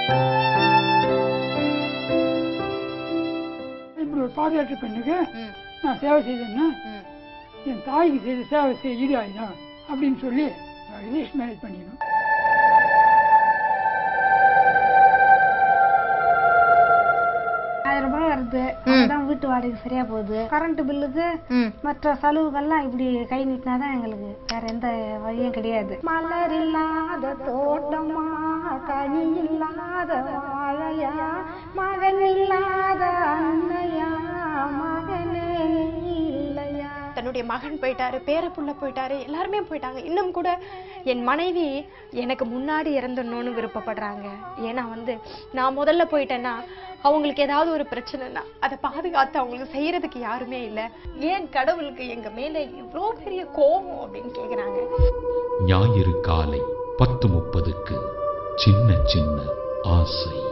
இப்படி ஒரு பாதயாத்திரை பெண்ணுக்கு ம், நான் சேவை செய்தேன்னா ம். என் தாய்க்கு செய்த சேவை செய்ய ஈடு ஆயிடும் அப்படின்னு சொல்லி ரிஜிஸ்ட் மேரேஜ் பண்ணிக்கணும் ஆயிரம் ரூபாய் வருது அதுதான் வீட்டு வாடகை சரியா போகுது கரண்ட் பில்லுக்கு ம். மற்ற செலவுகள்லாம் இப்படி கை நீட்டினாதான் எங்களுக்கு வேற எந்த வழியும் கிடையாது மலர் இல்லாத தோட்டமா கனி இல்லாத வாழையா மகன் இல்லாத அன்னையா மகனே நீ இல்லையா தன்னுடைய மகன் போயிட்டாரு பேரப்புள்ள போயிட்டாரு எல்லாருமே போயிட்டாங்க இன்னும் கூட என் மனைவி எனக்கு முன்னாடி இறந்துடணும்னு விருப்பப்படுறாங்க ஏன்னா வந்து நான் முதல்ல போயிட்டேன்னா அவங்களுக்கு ஏதாவது ஒரு பிரச்சனைனா அதை பாதுகாத்து அவங்களுக்கு செய்யறதுக்கு யாருமே இல்லை ஏன் கடவுளுக்கு எங்க மேல இவ்வளோ பெரிய கோபம் அப்படின்னு கேக்குறாங்க ஞாயிறு காலை பத்து முப்பதுக்கு சின்ன சின்ன ஆசை